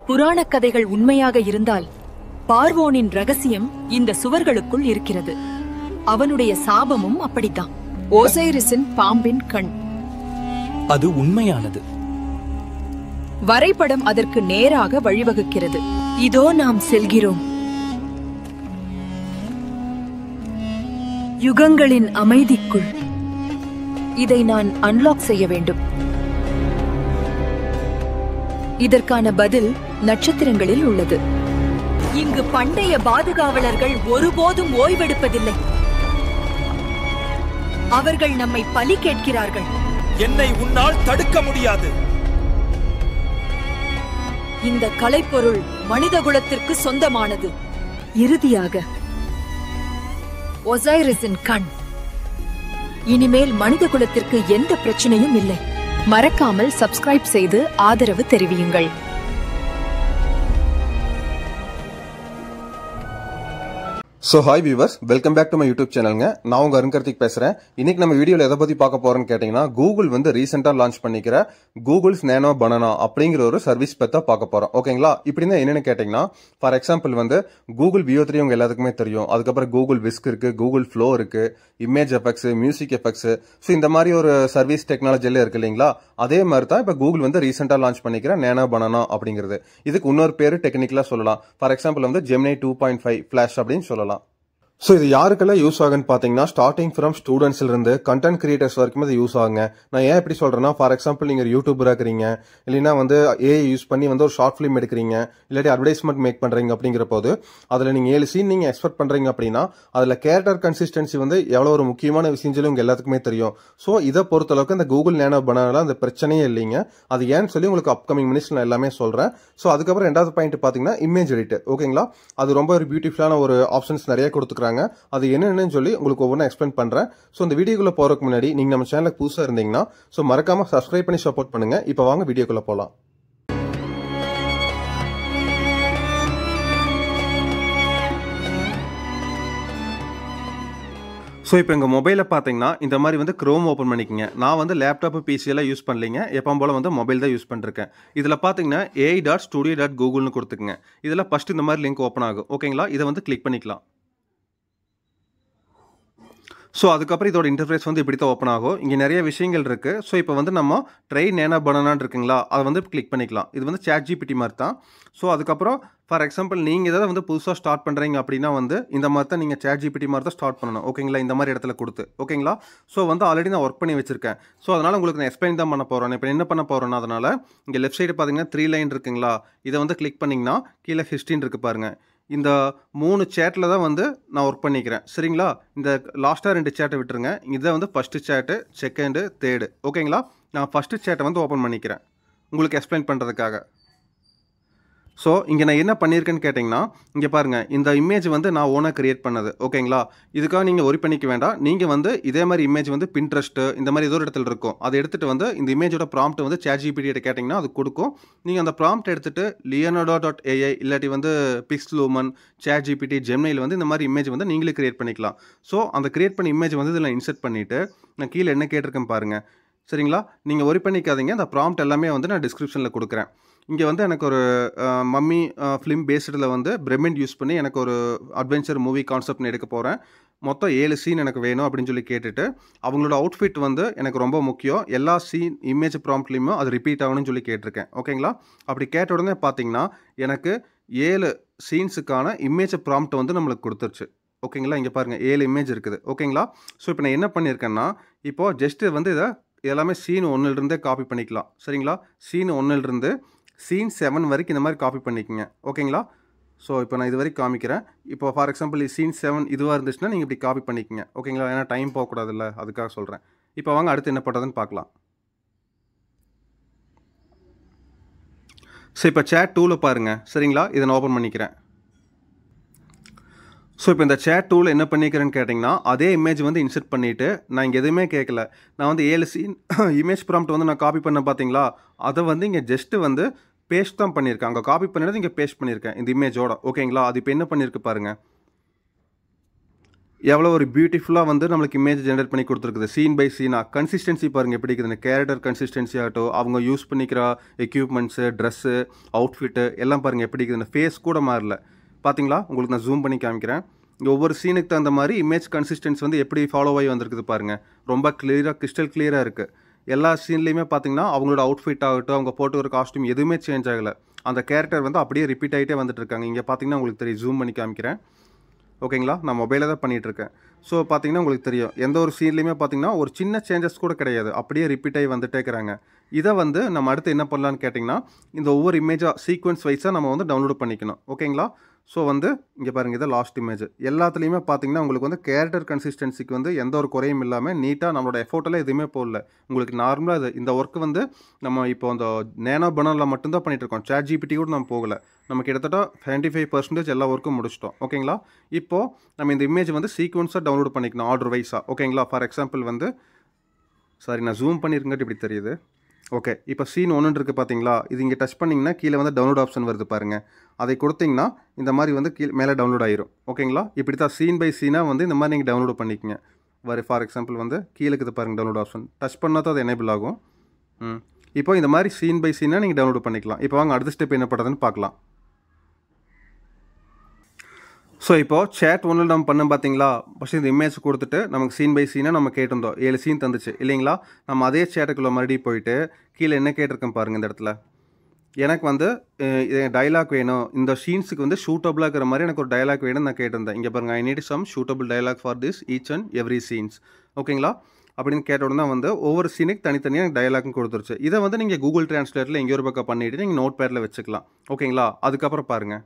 புராணக் கதைகள் உண்மையாக இருந்தால் பார்வோனின் ரகசியம் இந்த சுவர்களுக்குள் இருக்கிறது அவனுடைய சாபமும் அப்படித்தான் ஓசைரிஸின் பாம்பின் கண் அது உண்மையானது வரைபடம் அதற்கு நேராக வழிவகுக்கிறது இதோ நாம் செல்கிறோம் யுகங்களின் அமைதிக்குள் இதை நான் அன்லாக் செய்ய வேண்டும் இதற்கான பதில் நட்சத்திரங்களில் உள்ளது இங்கு பண்டைய பாதுகாவலர்கள் ஒருபோதும் ஓய்வெடுப்பதில்லை அவர்கள் நம்மை பலி கேட்கிறார்கள் என்னை உன்னால் தடுக்க முடியாது இந்த கலைப்பொருள் மனிதகுலத்திற்கு சொந்தமானது இறுதியாக ஒசைரிஸின் கண் இனிமேல் மனிதகுலத்திற்கு எந்த பிரச்சனையும் இல்லை மறக்காமல் சப்ஸ்கிரைப் செய்து ஆதரவு தெரிவியுங்கள் so hi viewers welcome back to my YouTube சேனலுங்க நான் உங்க அருண் கார்த்திக் பேசுறேன் இன்னைக்கு நம்ம வீடியோல எதை பத்தி பார்க்க போறோம்னு கேட்டீங்கன்னா கூகுள் வந்து ரீசெண்டா லான்ச் பண்ணிக்கிற கூகுள்ஸ் நேனோ பனானா அப்படிங்கிற ஒரு சர்வீஸ் பத்தி பார்க்க போறோம் ஓகேங்களா இப்படின்னா என்னன்னு கேட்டீங்கன்னா ஃபார் எக்ஸாம்பிள் வந்து கூகுள் வியோ த்ரீ உங்க எல்லாத்துக்குமே தெரியும் அதுக்கப்புறம் கூகுள் விஸ்க் இருக்கு கூகுள் ஃப்ளோ இருக்கு image effects music effects so இந்த மாதிரி ஒரு சர்வீஸ் டெக்னாலஜில இருக்கு இல்லைங்களா அதே மாதிரி தான் இப்போ கூகுள் வந்து ரீசெண்டா லான்ச் பண்ணிக்கிற நேனோ பனானா அப்படிங்கிறது இதுக்கு இன்னொரு பேரு டெக்னிக்கலா சொல்லலாம் ஃபார் எக்ஸாம்பிள் வந்து Gemini two point five flash அப்படின்னு சொல்லலாம் ஸோ இது யாருக்கெல்லாம் யூஸ் ஆகுன்னு பார்த்தீங்கன்னா ஸ்டார்டிங் ஃப்ரம் ஸ்டூடெண்ட்ஸ்ல இருந்து கண்டென்ட் கிரியேட்டர்ஸ் வரைக்கும் இது யூஸ் ஆகுங்க நான் ஏன் எப்படி சொல்றேன்னா ஃபார் எக்ஸாம்பிள் நீங்க யூடியூபராக இருக்கிறீங்க இல்லைன்னா வந்து ஏஐ யூஸ் பண்ணி வந்து ஒரு ஷார்ட் ஃபிலிம் எடுக்கிறீங்க இல்லாட்டி அட்வர்டைஸ்மெண்ட் மேக் பண்றீங்க அப்படிங்கிற போது அதில் நீங்க ஏழு சீன் நீங்க எக்ஸ்பெக்ட் பண்றீங்க அப்படின்னா அதில் கேரக்டர் கன்சிஸ்டன்சி வந்து எவ்வளோ ஒரு முக்கியமான விஷயம் சொல்லி உங்க எல்லாத்துக்குமே தெரியும் ஸோ இதை பொறுத்தளவுக்கு இந்த கூகுள் நேனோ பனால அந்த பிரச்சனையே இல்லைங்க அது ஏன்னு சொல்லி உங்களுக்கு அப்கமிங் மினிட்ஸ் நான் எல்லாமே சொல்றேன் ஸோ அதுக்கப்புறம் ரெண்டாவது பாயிண்ட் பார்த்தீங்கன்னா இமேஜ் எடிட் ஓகேங்களா அது ரொம்ப ஒரு பியூட்டிஃபுல்லான ஒரு ஆப்ஷன்ஸ் நிறைய கொடுத்துருக்காங்க அது என்னென்னு சொல்லி உங்களுக்கு ஒவ்வொன்றா எக்ஸ்பிளைன் பண்றேன் ஸோ இந்த வீடியோக்குள்ள போறதுக்கு முன்னாடி நீங்க நம்ம சேனலுக்கு புதுசா இருந்தீங்கன்னா ஸோ மறக்காம சப்ஸ்கிரைப் பண்ணி சப்போர்ட் பண்ணுங்க இப்போ வாங்க வீடியோக்குள்ள போலாம் ஸோ இப்போ எங்கள் மொபைலில் பார்த்தீங்கன்னா இந்த மாதிரி வந்து க்ரோம் ஓப்பன் பண்ணிக்கங்க நான் வந்து லேப்டாப்பு பிசியெல்லாம் யூஸ் பண்ணலைங்க எப்போ போல் வந்து மொபைல் தான் யூஸ் பண்ணிருக்கேன் இதில் பார்த்தீங்கன்னா ஏஐ டாட் ஸ்டுடியோ டாட் கூகுள்னு கொடுத்துக்குங்க இதில் ஃபஸ்ட்டு இந்த மாதிரி லிங்க் ஓப்பன் ஆகும் ஓகேங்களா இதை வந்து கிளிக் பண்ணிக்கலாம் ஸோ அதுக்கப்புறம் இதோட இன்டர்ஃபேஸ் வந்து இப்படி தான் ஓப்பன் ஆகும் இங்கே நிறைய விஷயங்கள் இருக்குது ஸோ இப்போ வந்து நம்ம ட்ரை நேனா பனானான் இருக்குங்களா அதை வந்து கிளிக் பண்ணிக்கலாம் இது வந்து சேட் ஜிபிடி மாதிரி தான் ஸோ அதுக்கப்புறம் ஃபார் எக்ஸாம்பிள் நீங்கள் எதாவது வந்து புதுசாக ஸ்டார்ட் பண்ணுறீங்க அப்படின்னா வந்து இந்த மாதிரி தான் நீங்கள் சேட் ஜிபிடி மாதிரி தான் ஸ்டார்ட் பண்ணணும் ஓகேங்களா இந்த மாதிரி இடத்துல கொடுத்து ஓகேங்களா ஸோ வந்து ஆல்ரெடி நான் ஒர்க் பண்ணி வச்சிருக்கேன் ஸோ அதனால் உங்களுக்கு நான் எக்ஸ்பிளைன் தான் பண்ண போகிறேன் இப்போ என்ன பண்ண போகிறேன்னா அதனால் இங்கே லெஃப்ட் சைடு பார்த்தீங்கன்னா த்ரீ லைன் இருக்குங்களா இதை வந்து கிளிக் பண்ணிங்கன்னா கீழே ஹிஸ்ட்ரின்னு இருக்குது பாருங்கள் இந்த மூணு சேட்டில் தான் வந்து நான் ஒர்க் பண்ணிக்கிறேன் சரிங்களா இந்த லாஸ்ட்டாக ரெண்டு சேட்டை விட்டுருங்க இதை வந்து ஃபஸ்ட்டு சேட்டு செகண்டு தேர்டு ஓகேங்களா நான் ஃபஸ்ட்டு சேட்டை வந்து ஓப்பன் பண்ணிக்கிறேன் உங்களுக்கு எக்ஸ்பிளைன் பண்ணுறதுக்காக ஸோ இங்கே நான் என்ன பண்ணியிருக்கேன்னு கேட்டிங்கன்னா இங்கே பாருங்கள் இந்த இமேஜ் வந்து நான் ஓனாக க்ரியேட் பண்ணது ஓகேங்களா இதுக்காக நீங்கள் ஒரி பண்ணிக்க வேண்டாம் நீங்கள் வந்து இதே மாதிரி இமேஜ் வந்து பின்ட்ரெஸ்ட்டு இந்த மாதிரி ஏதோ ஒரு இடத்துல இருக்கும் அதை எடுத்துகிட்டு வந்து இந்த இமேஜோட ப்ராம்ப்ட் வந்து சேட் ஜிபிடிகிட்ட கேட்டிங்கன்னா அது கொடுக்கும் நீங்கள் அந்த ப்ராம்ப்ட் எடுத்துகிட்டு லியனோடோ டாட் ஏஐ இல்லாட்டி வந்து பிக்ஸ் லூமன் சேட் ஜிபிடி ஜெம்னையில் வந்து இந்த மாதிரி இமேஜ் வந்து நீங்களே க்ரியேட் பண்ணிக்கலாம் ஸோ அந்த க்ரியேட் பண்ண இமேஜ் வந்து இதில் இன்செர்ட் பண்ணிவிட்டு நான் கீழே என்ன கேட்டிருக்கேன் பாருங்கள் சரிங்களா நீங்கள் ஒரி பண்ணிக்காதீங்க அந்த ப்ராம்ப்ட் எல்லாமே வந்து நான் டிஸ்கிரிப்ஷனில் கொடுக்குறேன் இங்கே வந்து எனக்கு ஒரு மம்மி ஃபிலிம் பேஸ்டில் வந்து பிரமிண்ட் யூஸ் பண்ணி எனக்கு ஒரு அட்வென்ச்சர் மூவி கான்செப்ட்னு எடுக்க போகிறேன் மொத்தம் ஏழு சீன் எனக்கு வேணும் அப்படின்னு சொல்லி கேட்டுட்டு அவங்களோட அவுட்ஃபிட் வந்து எனக்கு ரொம்ப முக்கியம் எல்லா சீன் இமேஜ் ப்ராம்ப்ட்லேயுமே அது ரிப்பீட் ஆகணும்னு சொல்லி கேட்டிருக்கேன் ஓகேங்களா அப்படி கேட்ட உடனே பார்த்தீங்கன்னா எனக்கு ஏழு சீன்ஸுக்கான இமேஜ் ப்ராம்ப்ட் வந்து நம்மளுக்கு கொடுத்துருச்சு ஓகேங்களா இங்கே பாருங்கள் ஏழு இமேஜ் இருக்குது ஓகேங்களா ஸோ இப்போ நான் என்ன பண்ணியிருக்கேன்னா இப்போது ஜஸ்ட்டு வந்து இதை எல்லாமே சீன் ஒன்றுலேருந்தே காப்பி பண்ணிக்கலாம் சரிங்களா சீன் ஒன்றுலேருந்து சீன் செவன் வரைக்கும் இந்த மாதிரி காப்பி பண்ணிக்கோங்க ஓகேங்களா ஸோ இப்போ நான் இது வரைக்கும் காமிக்கிறேன் இப்போ ஃபார் எக்ஸாம்பிள் சீன் செவன் இதுவாக இருந்துச்சுன்னா நீங்கள் இப்படி காப்பி பண்ணிக்கோங்க ஓகேங்களா ஏன்னா டைம் போகக்கூடாதுல்ல அதுக்காக சொல்கிறேன் இப்போ வாங்க அடுத்து என்ன பண்ணுறதுன்னு பார்க்கலாம் ஸோ இப்போ சேட் டூவில் பாருங்கள் சரிங்களா இதை நான் ஓப்பன் பண்ணிக்கிறேன் ஸோ இப்போ இந்த சேட் டூவில் என்ன பண்ணிக்கிறேன்னு கேட்டிங்கன்னா அதே இமேஜ் வந்து இன்செர்ட் பண்ணிவிட்டு நான் இங்கே எதுவுமே கேட்கல நான் வந்து ஏழு சீன் இமேஜ் ப்ராம்ப்ட் வந்து நான் காப்பி பண்ண பார்த்தீங்களா அதை வந்து இங்கே ஜஸ்ட்டு வந்து பேஸ்ட் தான் பண்ணியிருக்கேன் அங்கே காப்பி பண்ணினது இங்கே பேஸ்ட் பண்ணியிருக்கேன் இந்த இமேஜோட ஓகேங்களா அது இப்போ என்ன பண்ணியிருக்கு பாருங்கள் எவ்வளோ ஒரு பியூட்டிஃபுல்லாக வந்து நம்மளுக்கு இமேஜ் ஜென்ரேட் பண்ணி கொடுத்துருக்குது சீன் பை சீனாக கன்சிஸ்டன்சி பாருங்கள் எப்படி இருக்குது இந்த கேரக்டர் கன்சிஸ்டன்சி ஆகட்டும் அவங்க யூஸ் பண்ணிக்கிற எக்யூப்மெண்ட்ஸு ட்ரெஸ்ஸு அவுட்ஃபிட்டு எல்லாம் பாருங்கள் எப்படி இருக்குது இந்த ஃபேஸ் கூட மாறல பார்த்தீங்களா உங்களுக்கு நான் ஜூம் பண்ணி காமிக்கிறேன் இங்கே ஒவ்வொரு சீனுக்கு தகுந்த மாதிரி இமேஜ் கன்சிஸ்டன்சி வந்து எப்படி ஃபாலோ ஆகி வந்திருக்குது பாருங்கள் ரொம்ப கிளியராக கிறிஸ்டல் கிளியராக இருக்குது எல்லா சீன்லேயுமே பார்த்தீங்கன்னா அவங்களோட அவுட்ஃபிட் ஆகட்டும் அவங்க போட்டு ஒரு காஸ்ட்யூம் எதுவுமே சேஞ்ச் ஆகலை அந்த கேரக்டர் வந்து அப்படியே ரிப்பீட் ஆகிட்டே வந்துட்டு இருக்காங்க இங்கே பார்த்தீங்கன்னா உங்களுக்கு தெரியும் ஜூம் பண்ணி காமிக்கிறேன் ஓகேங்களா நான் மொபைலில் தான் பண்ணிகிட்டு இருக்கேன் ஸோ பார்த்தீங்கன்னா உங்களுக்கு தெரியும் எந்த ஒரு சீன்லேயுமே பார்த்தீங்கன்னா ஒரு சின்ன சேஞ்சஸ் கூட கிடையாது அப்படியே ரிப்பீட் ஆகி வந்துட்டே இருக்கிறாங்க இதை வந்து நம்ம அடுத்து என்ன பண்ணலான்னு கேட்டிங்கன்னா இந்த ஒவ்வொரு இமேஜாக சீக்வன்ஸ் வைஸாக நம்ம வந்து டவுன்லோட் பண்ணிக்கணும் ஓகேங்களா ஸோ வந்து இங்கே பாருங்கள் இதை லாஸ்ட் இமேஜ் எல்லாத்துலேயுமே பார்த்தீங்கன்னா உங்களுக்கு வந்து கேரக்டர் கன்சிஸ்டன்சிக்கு வந்து எந்த ஒரு குறையும் இல்லாமல் நீட்டாக நம்மளோட எஃபோர்ட்டெல்லாம் எதுவுமே போடல உங்களுக்கு நார்மலாக இது இந்த ஒர்க் வந்து நம்ம இப்போ அந்த நேனோ பனரில் மட்டும்தான் பண்ணிட்டு இருக்கோம் சேட் ஜிபிடி கூட நம்ம போகல நம்ம கிட்டத்தட்ட செவன்ட்டி ஃபைவ் பர்சன்டேஜ் எல்லா ஒர்க்கும் முடிச்சிட்டோம் ஓகேங்களா இப்போது நம்ம இந்த இமேஜ் வந்து சீக்வன்ஸாக டவுன்லோட் பண்ணிக்கணும் ஆர்டர் வைஸாக ஓகேங்களா ஃபார் எக்ஸாம்பிள் வந்து சாரி நான் ஜூம் பண்ணியிருங்காட்டி இப்படி தெரியுது ஓகே இப்போ சீன் ஒன்று இருக்குது பார்த்தீங்களா இது இங்கே டச் பண்ணிங்கன்னா கீழே வந்து டவுன்லோட் ஆப்ஷன் வருது பாருங்கள் அதை கொடுத்தீங்கன்னா இந்த மாதிரி வந்து கீழே மேலே டவுன்லோட் ஆயிரும் ஓகேங்களா இப்படி தான் சீன் பை சீனாக வந்து இந்த மாதிரி நீங்கள் டவுன்லோட் பண்ணிக்கங்க வர ஃபார் எக்ஸாம்பிள் வந்து கீழே இருக்குது பாருங்கள் டவுன்லோட் ஆப்ஷன் டச் பண்ணால் தான் அது எனேபிள் ஆகும் ம் இப்போ இந்த மாதிரி சீன் பை சீனாக நீங்கள் டவுன்லோட் பண்ணிக்கலாம் இப்போ வாங்க அடுத்த ஸ்டெப் என்ன பண்ணுறதுன்னு பார்க்கலாம் ஸோ இப்போ சேட் ஒன்றில் நம்ம பண்ணோம் பார்த்தீங்களா ஃபஸ்ட் இந்த இமேஜ் கொடுத்துட்டு நமக்கு சீன் பை சீனாக நம்ம கேட்டிருந்தோம் ஏழு சீன் தந்துச்சு இல்லைங்களா நம்ம அதே சேட்டுக்குள்ளே மறுபடியும் போயிட்டு கீழே என்ன கேட்டிருக்கேன் பாருங்கள் இந்த இடத்துல எனக்கு வந்து டைலாக் வேணும் இந்த சீன்ஸுக்கு வந்து ஷூட்டபுளாக இருக்கிற மாதிரி எனக்கு ஒரு டைலாக் வேணும்னு நான் கேட்டிருந்தேன் இங்கே பாருங்கள் I need some suitable dialogue for this each and every scenes ஓகேங்களா அப்படின்னு கேட்ட உடனே வந்து ஒவ்வொரு சீனுக்கு தனித்தனியாக எனக்கு டயலாக்கும் கொடுத்துருச்சு இதை வந்து நீங்கள் கூகுள் டிரான்ஸ்லேட்டில் எங்கேயோ ஒரு பக்கம் பண்ணிவிட்டு நீங்கள் நோட் பேரில் வச்சுக்கலாம் ஓகேங்களா அதுக்கப்புறம் பாருங்கள்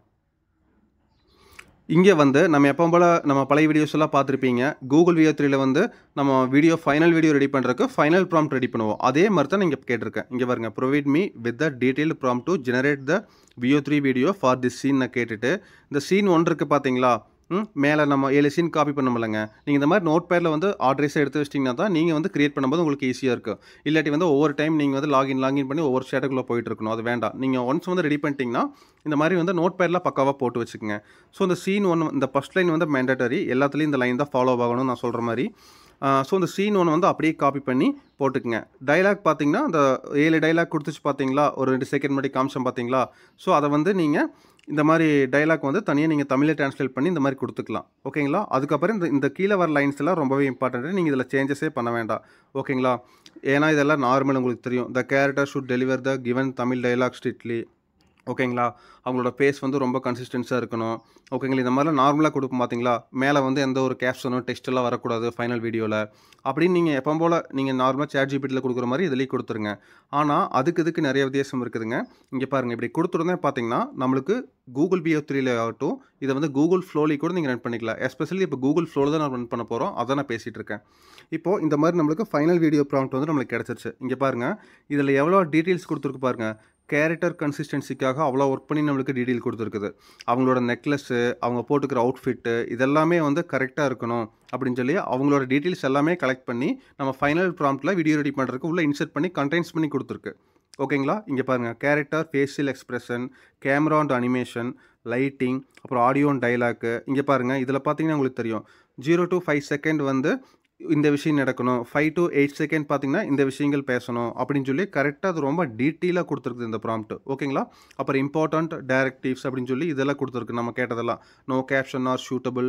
இங்கே வந்து நம்ம எப்போ போல் நம்ம பழைய வீடியோஸ் எல்லாம் பார்த்துருப்பீங்க கூகுள் வியோ த்ரீல வந்து நம்ம வீடியோ ஃபைனல் வீடியோ ரெடி பண்ணுறதுக்கு ஃபைனல் ப்ராம்ப்ட் ரெடி பண்ணுவோம் அதே மாதிரி தான் நீங்கள் கேட்டிருக்கேன் இங்கே பாருங்க provide me with the detail prompt to generate the Veo three video for this scene நான் கேட்டுட்டு இந்த சீன் ஒன்று இருக்குது பார்த்தீங்களா ம் மேலே நம்ம ஏழு சீன் காப்பி பண்ணமில்லங்க நீங்கள் இந்த மாதிரி நோட் பேரில் வந்து ஆர்டரைஸாக எடுத்து வச்சிட்டிங்கன்னா தான் நீங்கள் வந்து கிரியேட் பண்ணும்போது உங்களுக்கு ஈஸியாக இருக்கும் இல்லாட்டி வந்து ஒவ்வொரு டைம் நீங்கள் வந்து லாகின் லாகின் பண்ணி ஒவ்வொரு ஸ்டேட்டுக்குள்ளே போயிட்டு இருக்கணும் அது வேண்டாம் நீங்கள் ஒன்ஸ் வந்து ரெடி பண்ணிட்டீங்கன்னா இந்த மாதிரி வந்து நோட் பேரில் பக்காவாக போட்டு வச்சுக்கோங்க ஸோ இந்த சீன் ஒன்று இந்த ஃபஸ்ட் லைன் வந்து மேண்டட்டரி எல்லாத்துலேயும் இந்த லைன் தான் ஃபாலோ ஆகணும்னு நான் சொல்கிற மாதிரி ஸோ இந்த சீன் ஒன்று வந்து அப்படியே காப்பி பண்ணி போட்டுக்குங்க டைலாக் பார்த்தீங்கன்னா அந்த ஏழு டைலாக் கொடுத்துச்சு பார்த்தீங்களா ஒரு ரெண்டு செகண்ட் முன்னாடி காமிச்சோம் பார்த்தீங்களா ஸோ அதை வந்து நீங்கள் இந்த மாதிரி டைலாக் வந்து தனியாக நீங்கள் தமிழில் ட்ரான்ஸ்லேட் பண்ணி இந்த மாதிரி கொடுத்துக்கலாம் ஓகேங்களா அதுக்கப்புறம் இந்த இந்த கீழே வர லைன்ஸ் எல்லாம் ரொம்பவே இம்பார்ட்டன்ட் நீங்கள் இதில் சேஞ்சஸே பண்ண வேண்டாம் ஓகேங்களா ஏன்னா இதெல்லாம் நார்மல் உங்களுக்கு தெரியும் the character should deliver the given Tamil dialogue strictly ஓகேங்களா அவங்களோட பேஸ் வந்து ரொம்ப கன்சிஸ்டன்ஸாக இருக்கணும் ஓகேங்களா இந்த மாதிரிலாம் நார்மலாக கொடுப்போம் பார்த்தீங்களா மேலே வந்து எந்த ஒரு கேப்ஷனும் டெஸ்ட் எல்லாம் வரக்கூடாது ஃபைனல் வீடியோவில் அப்படின்னு நீங்கள் எப்போ போல் நீங்கள் நார்மலாக சேட் ஜிபிட்டியில் கொடுக்குற மாதிரி இதுலேயும் கொடுத்துருங்க ஆனால் அதுக்கு இதுக்கு நிறைய வித்தியாசம் இருக்குதுங்க இங்கே பாருங்கள் இப்படி கொடுத்துருந்தே பார்த்தீங்கன்னா நம்மளுக்கு கூகுள் பிஓ த்ரீல ஆகட்டும் இதை வந்து கூகுள் ஃப்ளோலி கூட நீங்கள் ரன் பண்ணிக்கலாம் எஸ்பெஷலி இப்போ கூகுள் ஃப்ளோவில் தான் நான் ரன் பண்ண போகிறோம் அதை நான் பேசிகிட்டு இருக்கேன் இப்போது இந்த மாதிரி நம்மளுக்கு ஃபைனல் வீடியோ ப்ராம்ப்ட் வந்து நம்மளுக்கு கிடச்சிருச்சு இங்கே பாருங்கள் இதில் எவ்வளோ டீட்டெயில்ஸ் கொடுத்துருக்கு பாருங்கள் கேரக்டர் கன்சிஸ்டன்சிக்காக அவ்வளோ ஒர்க் பண்ணி நம்மளுக்கு டீட்டெயில் கொடுத்துருக்குது அவங்களோட நெக்லஸ்ஸு அவங்க போட்டுக்கிற அவுட்ஃபிட்டு இதெல்லாமே வந்து கரெக்டாக இருக்கணும் அப்படின்னு சொல்லி அவங்களோட டீட்டெயில்ஸ் எல்லாமே கலெக்ட் பண்ணி நம்ம ஃபைனல் ப்ராம்ப்டில் வீடியோ ரெடி பண்ணுறதுக்கு உள்ளே இன்சர்ட் பண்ணி கண்டெயின்ஸ் பண்ணி கொடுத்துருக்கு ஓகேங்களா இங்கே பாருங்கள் character facial expression camera and animation lighting அப்புறம் ஆடியோ அண்ட் டைலாக்கு இங்கே பாருங்கள் இதில் பார்த்தீங்கன்னா உங்களுக்கு தெரியும் ஜீரோ டு ஃபைவ் செகண்ட் வந்து இந்த விஷயம் நடக்கணும் ஃபைவ் டு எயிட் செகண்ட் பார்த்தீங்கன்னா இந்த விஷயங்கள் பேசணும் அப்படின்னு சொல்லி கரெக்டாக அது ரொம்ப டீட்டெயிலாக கொடுத்துருக்குது இந்த ப்ராம்ப்ட் ஓகேங்களா அப்புறம் இம்பார்ட்டண்ட் டைரக்டிவ்ஸ் அப்படின்னு சொல்லி இதெல்லாம் கொடுத்துருக்கு நம்ம கேட்டதெல்லாம் no caption or suitable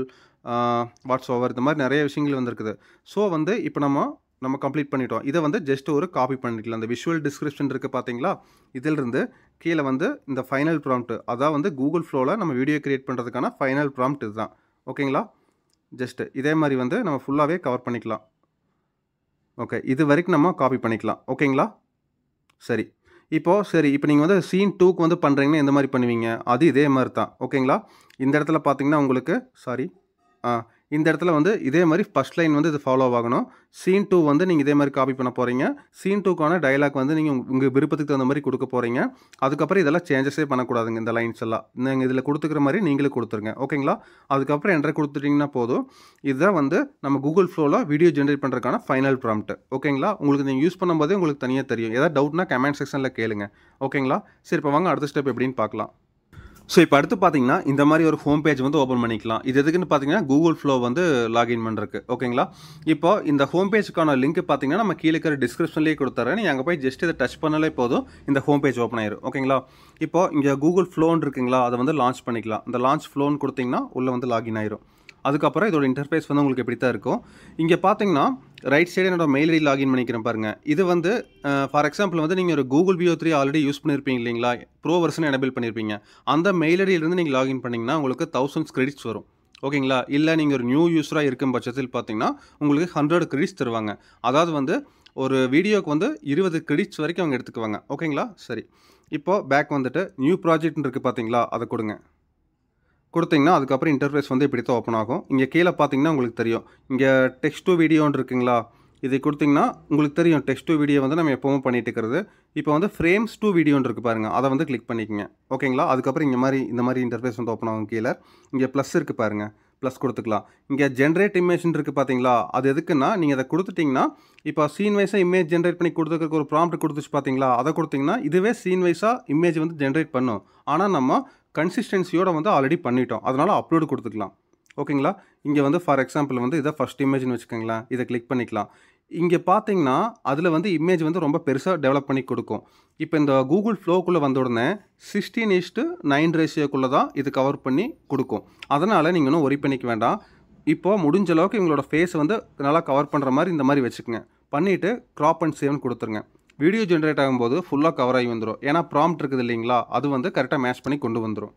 what's over இந்த மாதிரி நிறைய விஷயங்கள் வந்திருக்குது ஸோ வந்து இப்போ நம்ம நம்ம கம்ப்ளீட் பண்ணிட்டோம் இதை வந்து ஜஸ்ட் ஒரு காப்பி பண்ணிக்கலாம் அந்த விஷுவல் டிஸ்கிரிப்ஷன் இருக்குது பார்த்தீங்களா இதிலிருந்து கீழே வந்து இந்த ஃபைனல் ப்ராம்ப்ட் அதான் வந்து கூகுள் ஃப்ளோவில் நம்ம வீடியோ கிரியேட் பண்ணுறதுக்கான ஃபைனல் ப்ராம்ப்ட் இதுதான் ஓகேங்களா ஜஸ்ட்டு இதே மாதிரி வந்து நம்ம ஃபுல்லாகவே கவர் பண்ணிக்கலாம் ஓகே இது வரைக்கும் நம்ம காப்பி பண்ணிக்கலாம் ஓகேங்களா சரி இப்போது சரி இப்போ நீங்கள் வந்து சீன் டூக்கு வந்து பண்ணுறீங்கன்னா எந்த மாதிரி பண்ணுவீங்க அது இதே மாதிரி தான் ஓகேங்களா இந்த இடத்துல பார்த்தீங்கன்னா உங்களுக்கு சாரி ஆ இந்த இடத்துல வந்து இதே மாதிரி ஃபஸ்ட் லைன் வந்து இது ஃபாலோ ஆகணும் சீன் டூ வந்து நீங்கள் இதே மாதிரி காப்பி பண்ண போகிறீங்க சீன் டூக்கான டைலாக் வந்து நீங்கள் உங்கள் விருப்பத்துக்கு தகுந்த மாதிரி கொடுக்க போகிறீங்க அதுக்கப்புறம் இதெல்லாம் சேஞ்சஸே பண்ணக்கூடாதுங்க இந்த லைன்ஸ் எல்லாம் நீங்கள் இதில் கொடுத்துக்கிற மாதிரி நீங்களே கொடுத்துருங்க ஓகேங்களா அதுக்கப்புறம் என்ட்ரு கொடுத்துட்டிங்கன்னா போதும் இதுதான் வந்து நம்ம கூகுள் ஃப்ளோவில் வீடியோ ஜென்ரேட் பண்ணுறதுக்கான ஃபைனல் ப்ராம்ப்ட் ஓகேங்களா உங்களுக்கு நீங்கள் யூஸ் பண்ணும்போதே உங்களுக்கு தனியாக தெரியும் ஏதாவது டவுட்னா கமெண்ட் செக்ஷனில் கேளுங்க ஓகேங்களா சரி இப்போ வாங்க அடுத்த ஸ்டெப் எப்படின்னு பார்க்கலாம் ஸோ இப்போ அடுத்து பார்த்தீங்கன்னா இந்த மாதிரி ஒரு ஹோம் பேஜ் வந்து ஓப்பன் பண்ணிக்கலாம் இது எதுக்குன்னு பார்த்தீங்கன்னா கூகுள் ஃப்ளோ வந்து லாகின் பண்ணுறதுக்கு ஓகேங்களா இப்போ இந்த ஹோம் பேஜுக்கான லிங்க் பார்த்தீங்கன்னா நம்ம கீழே இருக்கிற டிஸ்கிரிப்ஷன்லேயே கொடுத்துறேன் நீங்கள் அங்கே போய் ஜஸ்ட் இதை டச் பண்ணாலே போதும் இந்த ஹோம் பேஜ் ஓப்பன் ஆயிரும் ஓகேங்களா இப்போ இங்கே கூகுள் ஃப்ளோன்னு இருக்குங்களா அதை வந்து லான்ச் பண்ணிக்கலாம் இந்த லான்ச் ஃப்ளோன்னு கொடுத்தீங்கன்னா உள்ளே வந்து லாகின் ஆயிரும் அதுக்கப்புறம் இதோட இன்டர்ஃபேஸ் வந்து உங்களுக்கு இப்படி தான் இருக்கும் இங்கே பார்த்தீங்கன்னா ரைட் சைடு என்னோட மெயில் ஐடி லாகின் பண்ணிக்கிறேன் பாருங்க இது வந்து ஃபார் எக்ஸாம்பிள் வந்து நீங்கள் ஒரு Google Veo three already use பண்ணியிருப்பீங்க இல்லைங்களா ப்ரோ வெர்ஷன் எனபிள் பண்ணியிருப்பீங்க அந்த மெயில் ஐடியிலிருந்து நீங்கள் லாகின் பண்ணிங்கன்னா உங்களுக்கு தௌசண்ட்ஸ் கிரெடிட்ஸ் வரும் ஓகேங்களா இல்லை நீங்கள் ஒரு நியூ யூஸராக இருக்கும் பட்சத்தில் பார்த்தீங்கன்னா உங்களுக்கு ஹண்ட்ரட் கிரெடிட்ஸ் தருவாங்க அதாவது வந்து ஒரு வீடியோக்கு வந்து இருபது கிரெடிட்ஸ் வரைக்கும் அவங்க எடுத்துக்குவாங்க ஓகேங்களா சரி இப்போது பேக் வந்துட்டு நியூ ப்ராஜெக்ட்னு இருக்குது பார்த்தீங்களா அதை கொடுங்க கொடுத்தீங்கன்னா அதுக்கப்புறம் இன்டர்ஃபேஸ் வந்து இப்படி தான் ஓப்பன் ஆகும் இங்கே கீழே பார்த்தீங்கன்னா உங்களுக்கு தெரியும் இங்கே டெக்ஸ்ட் டு வீடியோன்னு இருக்குங்களா இதை கொடுத்தீங்கன்னா உங்களுக்கு தெரியும் டெக்ஸ்ட் டு வீடியோ வந்து நம்ம எப்பவும் பண்ணிட்டு இருக்கிறது இப்போ வந்து ஃப்ரேம்ஸ் டூ வீடியோன்னு இருக்குது பாருங்கள் அதை வந்து கிளிக் பண்ணிக்கங்க ஓகேங்களா அதுக்கப்புறம் இங்கே மாதிரி இந்த மாதிரி இன்டர்ஃபேஸ் வந்து ஓப்பன் ஆகும் கீழே இங்கே ப்ளஸ் இருக்குது பாருங்கள் ப்ளஸ் கொடுத்துக்கலாம் இங்கே ஜென்ரேட் இமேஜ்னு இருக்குது பார்த்தீங்களா அது எதுக்குன்னா நீங்கள் அதை கொடுத்துட்டிங்கன்னா இப்போ சீன் வைஸாக இமேஜ் ஜென்ரேட் பண்ணி கொடுத்துருக்கு ஒரு ப்ராம்ப்ட் கொடுத்துச்சு பார்த்தீங்களா அதை கொடுத்தீங்கன்னா இதுவே சீன் வைஸாக இமேஜ் வந்து ஜென்ரேட் பண்ணும் ஆனால் நம்ம கன்சிஸ்டன்சியோட வந்து ஆல்ரெடி பண்ணிட்டோம் அதனால் அப்லோடு கொடுத்துக்கலாம் ஓகேங்களா இங்கே வந்து ஃபார் எக்ஸாம்பிள் வந்து இதை ஃபஸ்ட் இமேஜ்னு வச்சுக்கோங்களேன் இதை கிளிக் பண்ணிக்கலாம் இங்கே பார்த்தீங்கன்னா அதில் வந்து இமேஜ் வந்து ரொம்ப பெருசாக டெவலப் பண்ணி கொடுக்கும் இப்போ இந்த கூகுள் ஃப்ளோக்குள்ளே வந்த உடனே சிக்ஸ்டீன் இஸ்ட்டு நைன் ரேஷியோக்குள்ளே தான் இது கவர் பண்ணி கொடுக்கும் அதனால் நீங்கள் ஒன்றும் ஒரி பண்ணிக்க வேண்டாம் இப்போ முடிஞ்ச அளவுக்கு இவங்களோட ஃபேஸை வந்து நல்லா கவர் பண்ணுற மாதிரி இந்த மாதிரி வச்சுக்கோங்க பண்ணிவிட்டு க்ராப் அண்ட் சேவ்னு கொடுத்துருங்க வீடியோ ஜென்ரேட் ஆகும்போது ஃபுல்லாக கவர் ஆகி வந்துடும் ஏன்னா ப்ராம்ப்ட் இருக்குது இல்லைங்களா அது வந்து கரெக்டாக மேட்ச் பண்ணி கொண்டு வந்துடும்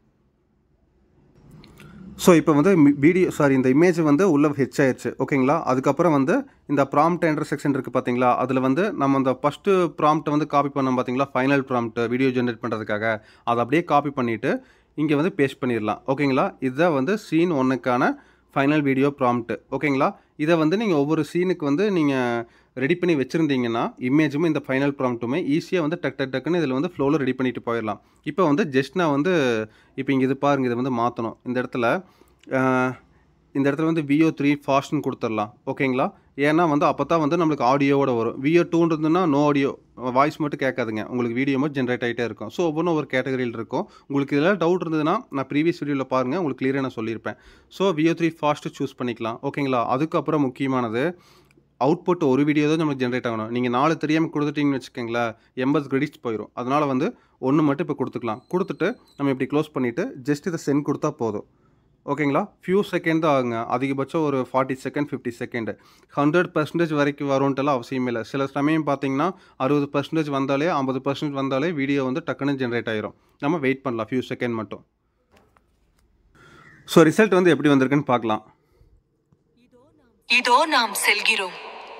ஸோ இப்போ வந்து வீடியோ சாரி இந்த இமேஜ் வந்து உள்ள ஹெச் ஆயிடுச்சு ஓகேங்களா அதுக்கப்புறம் வந்து இந்த ப்ராம்ப்ட் என்டர் செக்ஷன் இருக்குது பார்த்தீங்களா அதில் வந்து நம்ம அந்த ஃபஸ்ட்டு ப்ராம்ப்ட்டை வந்து காப்பி பண்ணோம் பார்த்தீங்களா ஃபைனல் ப்ராம்ப்ட் வீடியோ ஜென்ரேட் பண்ணுறதுக்காக அதை அப்படியே காப்பி பண்ணிவிட்டு இங்கே வந்து பேஸ்ட் பண்ணிடலாம் ஓகேங்களா இதுதான் வந்து சீன் ஒன்றுக்கான ஃபைனல் வீடியோ ப்ராம்ப்ட் ஓகேங்களா இதை வந்து நீங்கள் ஒவ்வொரு சீனுக்கு வந்து நீங்கள் ரெடி பண்ணி வச்சுருந்தீங்கன்னா இமேஜுமே இந்த ஃபைனல் ப்ராம்ப்ட்டுமே ஈஸியாக வந்து டக் டக் டக்குன்னு இதில் வந்து ஃப்ளோவில் ரெடி பண்ணிட்டு போயிடலாம் இப்போ வந்து ஜஸ்ட் நான் வந்து இப்போ இங்கே இது பாருங்கள் இதை வந்து மாற்றணும் இந்த இடத்துல அஹ், இந்த இடத்துல வந்து விஓ த்ரீ ஃபாஸ்ட்னு கொடுத்துடலாம் ஓகேங்களா ஏன்னா வந்து அப்போ தான் வந்து நம்மளுக்கு ஆடியோவோட வரும் விஓ டூன்றதுன்னா நோ ஆடியோ வாய்ஸ் மட்டும் கேட்காதுங்க உங்களுக்கு வீடியோ மட்டும் ஜென்ரேட் ஆகிட்டே இருக்கும் ஸோ ஒவ்வொன்றும் ஒரு கேட்டகரியில் இருக்கும் உங்களுக்கு இதெல்லாம் டவுட் இருந்ததுன்னா நான் ப்ரீவியஸ் வீடியோவில் பாருங்கள் உங்களுக்கு கிளியராக நான் சொல்லியிருப்பேன் so Veo three fast choose பண்ணிக்கலாம் ஓகேங்களா அதுக்கப்புறம் முக்கியமானது அவுட்புட் ஒரு வீடியோ தான் நமக்கு ஜென்ரேட் ஆகணும் நீங்கள் நாலு தெரியாமல் கொடுத்துட்டீங்கன்னு வச்சுக்கோங்களேன் எண்பது கிரெடிட்ஸ் போயிடும் அதனால் வந்து ஒன்று மட்டும் இப்போ கொடுத்துக்கலாம் கொடுத்துட்டு நம்ம இப்படி க்ளோஸ் பண்ணிவிட்டு ஜஸ்ட் இதை சென்ட் கொடுத்தா போதும் ஓகேங்களா ஃபியூ செகண்ட் தான் ஆகுங்க அதிகபட்சம் ஒரு forty second fifty second hundred percentage வரைக்கும் வரும்ன்ட்டுலாம் அவசியமே இல்லை சில சமயம் பார்த்தீங்கன்னா அறுபது பர்சன்டேஜ் வந்தாலே ஐம்பது பர்சன்டேஜ் வந்தாலே வீடியோ வந்து டக்குன்னு ஜென்ரேட் ஆயிரும் நம்ம வெயிட் பண்ணலாம் ஃபியூ செகண்ட் மட்டும் ஸோ ரிசல்ட் வந்து எப்படி வந்திருக்குன்னு பார்க்கலாம் இதோ நாம் செல்கிறோம்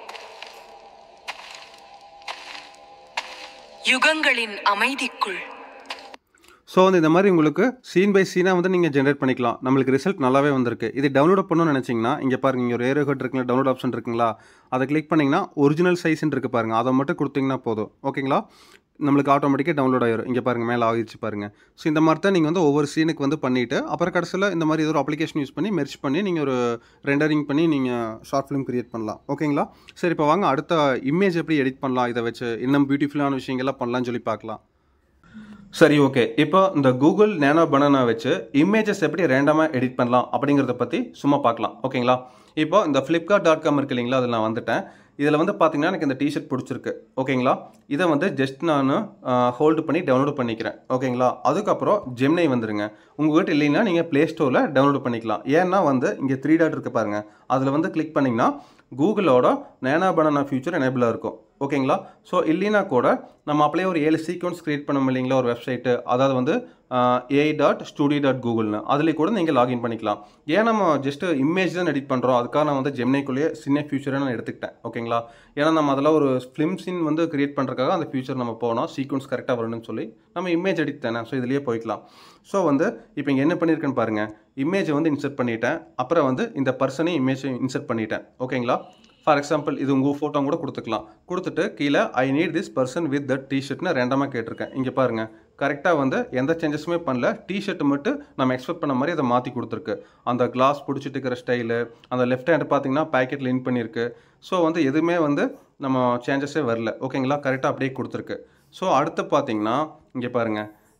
யுகங்களின் அமைதிக்குள் ஸோ வந்து இந்த மாதிரி உங்களுக்கு சீன் பை சீனாக வந்து நீங்கள் ஜென்ரேட் பண்ணிக்கலாம் நம்மளுக்கு ரிசல்ட் நல்லாவே வந்திருக்கு இது டவுன்லோட் பண்ணணும்னு நினச்சிங்கன்னா இங்கே பாருங்க இங்கே ஒரு ஏரோ ஹெட் இருக்குங்களா டவுன்லோட் ஆப்ஷன் இருக்குங்களா அதை கிளிக் பண்ணிங்கன்னா ஒரிஜினல் சைஸ்ன்னு இருக்குது பாருங்கள் அதை மட்டும் கொடுத்தீங்கன்னா போதும் ஓகேங்களா நம்மளுக்கு ஆட்டோமேட்டிக்காக டவுன்லோட் ஆயிரும் இங்கே பாருங்கள் மேலே ஆகிடுச்சு பாருங்கள் ஸோ இந்த மாதிரி தான் நீங்கள் வந்து ஒவ்வொரு சீனுக்கு வந்து பண்ணிவிட்டு அப்புறம் கடைசியில் இந்த மாதிரி ஏதோ ஒரு அப்ளிகேஷன் யூஸ் பண்ணி மெர்ச் பண்ணி நீங்கள் ஒரு ரெண்டரிங் பண்ணி நீங்கள் ஷார்ட் ஃபிலிம் கிரியேட் பண்ணலாம் ஓகேங்களா சரி இப்போ வாங்க அடுத்த இமேஜ் எப்படி எடிட் பண்ணலாம் இதை வச்சு இன்னும் பியூட்டிஃபுல்லான விஷயங்கள்லாம் பண்ணலாம்னு சொல்லி பார்க்கலாம் சரி ஓகே இப்போ இந்த கூகுள் நேனோ பனானா வச்சு இமேஜஸ் எப்படி ரேண்டமாக எடிட் பண்ணலாம் அப்படிங்கிறத பற்றி சும்மா பார்க்கலாம் ஓகேங்களா இப்போ இந்த ஃப்ளிப்கார்ட் டாட் காம் இருக்கு இல்லைங்களா அதில் நான் வந்துட்டேன் இதில் வந்து பார்த்தீங்கன்னா எனக்கு இந்த டிஷர்ட் பிடிச்சிருக்கு ஓகேங்களா இதை வந்து ஜஸ்ட் நான் ஹோல்டு பண்ணி டவுன்லோட் பண்ணிக்கிறேன் ஓகேங்களா அதுக்கப்புறம் ஜெம்னை வந்துருங்க உங்கள்கிட்ட இல்லைன்னா நீங்கள் ப்ளே ஸ்டோரில் டவுன்லோட் பண்ணிக்கலாம் ஏன்னா வந்து இங்கே த்ரீ டாட் இருக்கு பாருங்க அதில் வந்து கிளிக் பண்ணிங்கன்னா கூகுளோட நேனா பனானா ஃபியூச்சர் எனேபிளாக இருக்கும் ஓகேங்களா ஸோ இல்லைனா கூட நம்ம அப்படியே ஒரு ஏழு சீக்வன்ஸ் கிரியேட் பண்ணோம் இல்லைங்களா ஒரு வெப்சைட்டு அதாவது வந்து ஏஐ டாட் ஸ்டூடியோ டாட் கூகுள்னு அதுலேயே கூட நீங்கள் லாகின் பண்ணிக்கலாம் ஏன் நம்ம ஜஸ்ட் இமேஜ் தான் எடிட் பண்ணுறோம் அதுக்காக நான் வந்து ஜெம்னைக்குள்ளேயே சின்ன ஃபியூச்சரை நான் எடுத்துக்கிட்டேன் ஓகேங்களா ஏன்னா நம்ம அதில் ஒரு ஃபிலிம் சீன் வந்து கிரியேட் பண்ணுறதுக்காக அந்த ஃபியூச்சர் நம்ம போனோம் சீக்வன்ஸ் கரெக்டாக வரணும்னு சொல்லி நம்ம இமேஜ் எடிட் தானே ஸோ இதுலேயே போய்க்கலாம் ஸோ வந்து இப்போ இங்கே என்ன பண்ணியிருக்கேன்னு பாருங்கள் இமேஜை வந்து இன்சர்ட் பண்ணிட்டேன் அப்புறம் வந்து இந்த பர்சனையும் இமேஜை இன்சர்ட் பண்ணிட்டேன் ஓகேங்களா ஃபார் எக்ஸாம்பிள் இது உங்கள் ஃபோட்டோ கூட கொடுத்துக்கலாம் கொடுத்துட்டு கீழே I need this person with that டிஷர்ட்னு ரெண்டமாக கேட்டிருக்கேன் இங்கே பாருங்கள் கரெக்டாக வந்து எந்த சேஞ்சஸுமே பண்ணல டிஷர்ட் மட்டும் நம்ம எக்ஸ்பெக்ட் பண்ண மாதிரி அதை மாற்றி கொடுத்துருக்கு அந்த கிளாஸ் பிடிச்சிட்டு இருக்கிற ஸ்டைலு அந்த லெஃப்ட் ஹேண்ட் பார்த்தீங்கன்னா பேக்கெட்டில் இன் பண்ணியிருக்கு ஸோ வந்து எதுவுமே வந்து நம்ம சேஞ்சஸே வரல ஓகேங்களா கரெக்டாக அப்படியே கொடுத்துருக்கு ஸோ அடுத்து பார்த்தீங்கன்னா இங்கே பாருங்கள்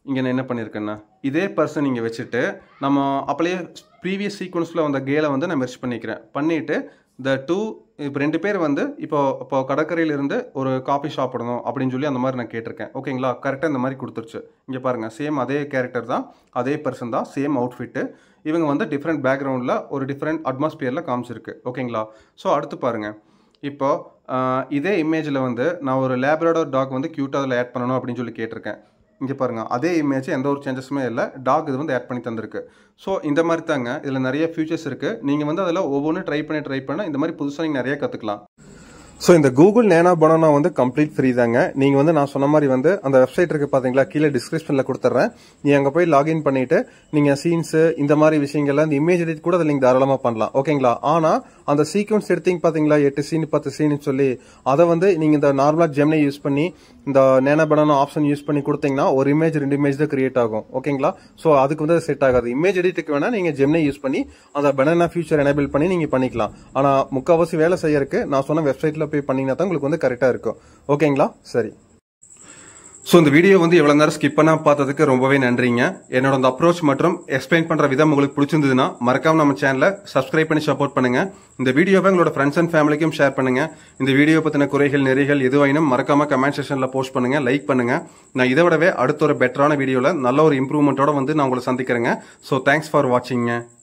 இங்கே நான் என்ன பண்ணியிருக்கேன்னா இதே பர்சன் இங்கே வச்சுட்டு நம்ம அப்படியே ப்ரீவியஸ் சீக்வன்ஸில் வந்த கேலை வந்து நான் மெர்ச் பண்ணிக்கிறேன் பண்ணிவிட்டு இந்த டூ இப்போ ரெண்டு பேர் வந்து இப்போ இப்போ கடற்கரையிலிருந்து ஒரு காஃபி சாப்பிடணும் அப்படின்னு சொல்லி அந்த மாதிரி நான் கேட்டிருக்கேன் ஓகேங்களா கரெக்டாக இந்த மாதிரி கொடுத்துருச்சு இங்கே பாருங்கள் சேம் அதே கேரக்டர் தான் அதே பர்சன் தான் சேம் அவுட்ஃபிட்டு இவங்க வந்து டிஃப்ரெண்ட் பேக்ரவுண்டில் ஒரு டிஃப்ரெண்ட் அட்மாஸ்பியரில் காமிச்சிருக்கு ஓகேங்களா ஸோ அடுத்து பாருங்கள் இப்போ ஆஹ், இதே இமேஜில் வந்து நான் ஒரு லேப்ரடார் டாக் வந்து க்யூட்டாக அதில் ஆட் பண்ணணும் அப்படின்னு சொல்லி கேட்டிருக்கேன் இங்கே பாருங்கள் அதே இமேஜ் எந்த ஒரு சேஞ்சஸுமே இல்லை டாக் இது வந்து ஆட் பண்ணி தந்திருக்கு ஸோ இந்த மாதிரி தாங்க இதில் நிறைய ஃபியூச்சர்ஸ் இருக்குது நீங்கள் வந்து அதில் ஒவ்வொன்றும் ட்ரை பண்ணி ட்ரை பண்ண இந்த மாதிரி புதுசாக நீங்கள் நிறைய கற்றுக்கலாம் ஸோ இந்த கூகுள் நேனா பனானா வந்து கம்ப்ளீட் ஃப்ரீ தாங்க நீங்கள் வந்து நான் சொன்ன மாதிரி வந்து அந்த வெப்சைட் இருக்கு பார்த்தீங்களா கீழே டிஸ்கிரிப்ஷனில் கொடுத்துட்றேன் நீ அங்கே போய் லாகின் பண்ணிட்டு நீங்கள் சீன்ஸு இந்த மாதிரி விஷயங்கள்ல இந்த இமேஜ் எடிட் கூட அதில் நீங்கள் தாராளமாக பண்ணலாம் ஓகேங்களா ஆனால் அந்த சீக்வன்ஸ் எடுத்தீங்க பார்த்தீங்களா எட்டு சீன் பத்து சீன் சொல்லி அதை வந்து நீங்கள் இந்த நார்மலாக ஜெம்னை யூஸ் பண்ணி இந்த நேனா பனானா ஆப்ஷன் யூஸ் பண்ணி கொடுத்தீங்கன்னா ஒரு இமேஜ் ரெண்டு இமேஜ் தான் கிரியேட் ஆகும் ஓகேங்களா ஸோ அதுக்கு வந்து செட் ஆகாது இமேஜ் எடிட்டுக்கு வேணா நீங்கள் ஜெம்னை யூஸ் பண்ணி அந்த பனானா ஃபியூச்சர் எனேபிள் பண்ணி நீங்கள் பண்ணிக்கலாம் ஆனால் முக்கால்வாசி வேலை செய்யறதுக்கு நான் சொன்ன வெப்சைட்டில் போய் பண்ணீங்கன்னா தான் உங்களுக்கு வந்து கரெக்டாக இருக்கும் ஓகேங்களா சரி ஸோ இந்த வீடியோ வந்து எவ்வளோ நேரம் ஸ்கிப் பண்ணா பார்த்ததுக்கு ரொம்பவே நன்றிங்க என்னோட அந்த அப்ரோச் மற்றும் எக்ஸ்பிளைன் பண்ணுற விதம் உங்களுக்கு பிடிச்சிருந்ததுன்னா மறக்காம நம்ம சேனலை சப்ஸ்கிரைப் பண்ணி சப்போர்ட் பண்ணுங்க இந்த வீடியோவை உங்களோட ஃப்ரெண்ட்ஸ் அண்ட் ஃபேமிலிக்கும் ஷேர் பண்ணுங்க இந்த வீடியோ பற்றின குறைகள் நெறிகள் எதுவாயினும் மறக்காம கமெண்ட் செக்ஷனில் போஸ்ட் பண்ணுங்க லைக் பண்ணுங்க நான் இதை விடவே அடுத்த ஒரு பெட்டரான வீடியோவில் நல்ல ஒரு இம்ப்ரூவ்மெண்ட்டோட வந்து நான் உங்களை சந்திக்கிறேங்க ஸோ தேங்க்ஸ் ஃபார் வாட்சிங்க